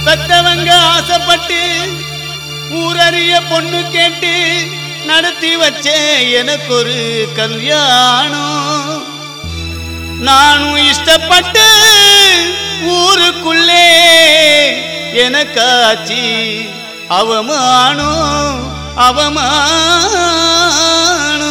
பெத்தவங்க ஆசைப்பட்டு ஊரறிய பொண்ணு கேட்டு நடத்தி வச்சே எனக்கு ஒரு கல்யாணம் நானும் இஷ்டப்பட்டு ஊருக்குள்ளே எனக்காச்சு அவமானம் அவமானம்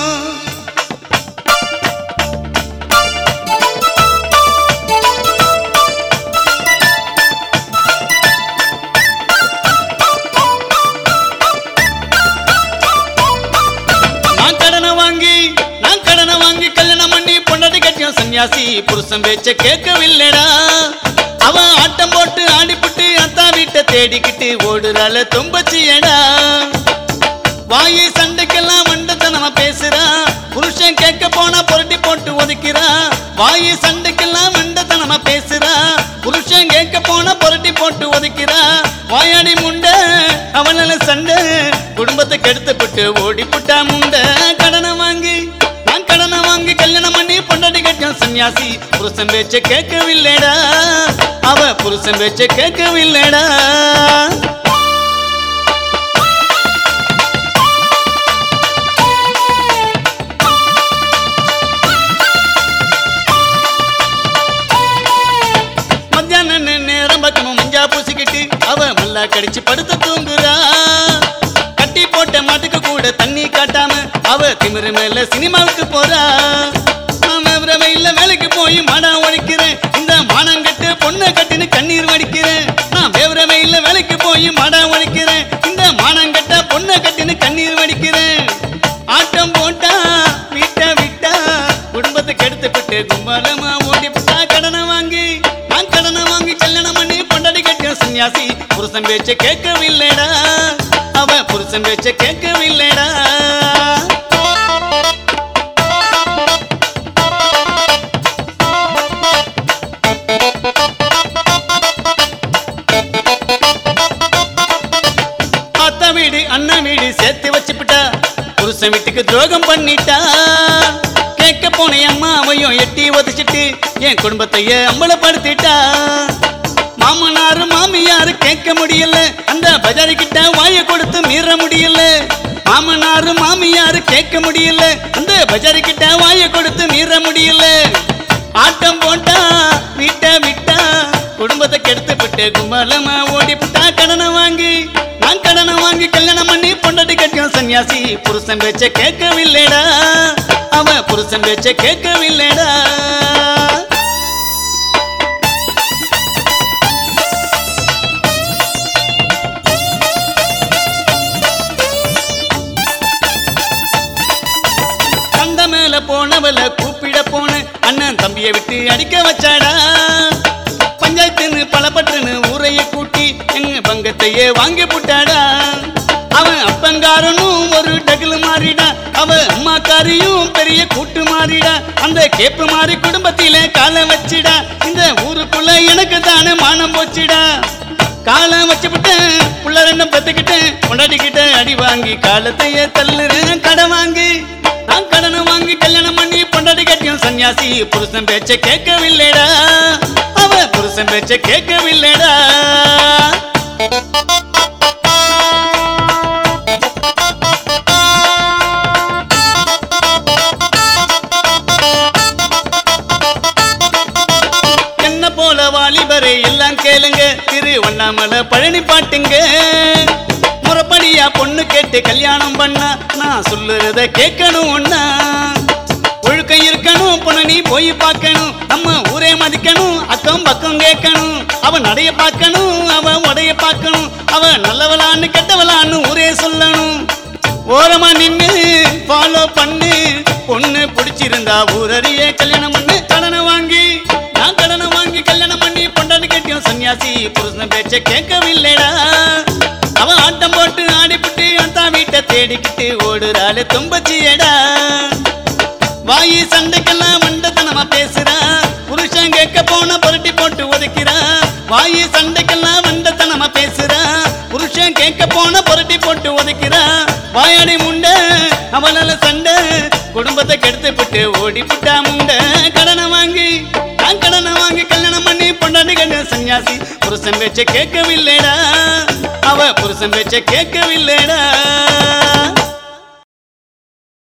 நான் கடனை வாங்கி நான் கடனை வாங்கி கல்யாணம் பண்ணி பொண்டாட்டி கட்டியும் சன்னியாசி புருஷன் பேச்ச கேட்கவில்லைடா அவன் ஆட்டம் போட்டு ஆடிப்புட்டு அத்தா வீட்டை தேடிக்கிட்டு ஓடுறால தும்பச்சியடா வாயை சண்டைக்கெல்லாம் வண்டத்தனமா பேசுறான் புருஷன் கேட்க போனா புரட்டி போட்டு ஒதுக்கிறான் வாயை சண்டைக்கெல்லாம் வண்டத்தனமா பேசுறான் புருஷன் கேட்க போனா புரட்டி போட்டு ஒதுக்கிறான் வாயாடி முண்டை அவனால சண்டை குடும்பத்தை கெடுத்துப்பட்டு ஓடி புட்டா முண்டை கடனை வாங்கி நான் கடனை வாங்கி கல்யாணம் பண்ணி பொண்டாட்டி கட்டியும் சன்னியாசி புருஷன் பேச்ச கேட்கவில்லைடா அவ புருஷன் பேச்ச கேட்கவில்லைடா மத்தியான நே- நேரம் பக்கமும் மஞ்சா பூசிக்கிட்டு அவ மல்லா கடிச்சு படுத்து தூங்குறா கட்டி போட்ட மாட்டுக்கு கூட தண்ணி காட்டாம அவ திமிரு மேல சினிமாவுக்கு போறா நான் விவர வெயில்ல வேலைக்கு போய் மாடம் ஒழிக்கிறேன் இந்த மானங்கட்டு பொண்ணை கட்டின்னு கண்ணீர் வடிக்கிறேன் நான் விவர வெயில்ல வேலைக்கு போய் மாடம் ஒழிக்கிறேன் இந்த மானங்கட்ட பொண்ணை கட்டின்னு கண்ணீர் வடிக்கிறேன் ஆட்டம் போட்டா வீட்டை விட்டா குடும்பத்தை கெடுத்து விட்டு கும்பலமா ஓடி விட்டா கடனை வாங்கி நான் கடனை வாங்கி கல்யாணம் பண்ணி பொண்டாடி கட்டிய சன்னியாசி புருஷன் பேச்ச கேட்கவில்லைடா அவ புருஷன் பேச்ச கேட்கவில்லைடா அத்த வீடு அண்ணன் வீடு சேர்த்து வச்சுப்பிட்டா புருஷன் வீட்டுக்கு துரோகம் பண்ணிட்டா கேட்க போன அம்மாவையும் எட்டி உதச்சிட்டு என் குடும்பத்தையே அம்பலப்படுத்திட்டா மாமனாரு மாமியாரு கேட்க முடியல அந்த பஜாரி கிட்ட வாய கொடுத்து மீற முடியல மாமனாரு மாமியாரு கேட்க முடியல அந்த பஜாரி கிட்ட வாய கொடுத்து மீற முடியல ஆட்டம் போட்டா வீட்டை விட்டா குடும்பத்தை கெடுத்து விட்டு கும்பலமா ஓடி விட்டா கடனை வாங்கி நான் கடனை வாங்கி கல்யாணம் பண்ணி பொண்டாட்டி கட்டியும் சன்னியாசி புருஷன் பேச்ச கேட்கவில்லைடா அவன் புருஷன் பேச்ச கேட்கவில்லைடா கந்த மேல போனவள கூப்பிட போன அண்ணன் தம்பியை விட்டு அடிக்க வச்சாடா பஞ்சாயத்துன்னு பலப்பட்டுன்னு ஊரைய கூட்டி எங்க பங்கத்தையே வாங்கி புட்டாடா அவன் அப்பங்காரனும் ஒரு டகுலு மாறிடா அவ அம்மாக்காரியும் பெரிய கூட்டு மாறிடா அந்த கேப்பு மாறி குடும்பத்திலே காலை வச்சிடா இந்த ஊருக்குள்ள எனக்கு தானே மானம் போச்சுடா காலம் வச்சுவிட்டேன் புள்ள ரெண்டும் பெத்துக்கிட்டேன் கொண்டாடிக்கிட்ட அடி வாங்கி காலத்தையே தள்ளுறேன் கடன் வாங்கி நான் கடனை வாங்கி கல்யாணம் பண்ணி பொண்டாடி கட்டியும் சன்னியாசி புருஷன் பேச்ச கேட்கவில்லைடா அவ புருஷன் பேச்ச கேட்கவில்லைடா என்ன போல வாலிபரே எல்லாம் கேளுங்க திரு வண்ணாமலை பழனி பாட்டுங்க முறப்படியா பொண்ணு கேட்டு கல்யாணம் பண்ணா நான் சொல்லுறத கேட்கணும் ஒண்ணா ஒழுக்கம் இருக்கணும் பொண்ணு நீ போய் பார்க்கணும் நம்ம ஊரே மதிக்கணும் அக்கம் பக்கம் கேட்கணும் அவன் நடைய பார்க்கணும் அவன் உடைய பார்க்கணும் அவன் நல்லவளான்னு கெட்டவளான்னு ஊரே சொல்லணும் ஓரமா நின்னு ஃபாலோ பண்ணு பொண்ணு பிடிச்சிருந்தா ஊரறிய கல்யாணம் பண்ணு கடனை வாங்கி நான் கடனை வாங்கி கல்யாணம் பண்ணி பொண்டாட்டி கட்டியும் சன்னியாசி புருஷன் பேச்ச கேட்கவில்லைடா அவன் ஆட்டம் போட்டு ஆடிப்புட்டு அந்த வீட்டை தேடிக்கிட்டு ஓடுறாள் தும்பச்சியடா வாயி சண்டைக்கெல்லாம் மண்டத்தனமா பேசுறா புருஷன் கேட்க போன புரட்டி போட்டு உதைக்கிறா வாயி சண்டைக்கெல்லாம் மண்டத்தனமா பேசுறா புருஷன் கேட்க போன புரட்டி போட்டு உதைக்கிறா வாயாடி முண்டை அவனால சண்டை குடும்பத்தை கெடுத்து விட்டு ஓடி புட்டா முண்டை கடனை வாங்கி நான் கடனை வாங்கி கல்யாணம் பண்ணி பொண்டாட்டி கண்டு சன்னியாசி புருஷன் பேச்ச கேட்கவில்லைடா அவ புருஷன் பேச்ச கேட்கவில்லைடா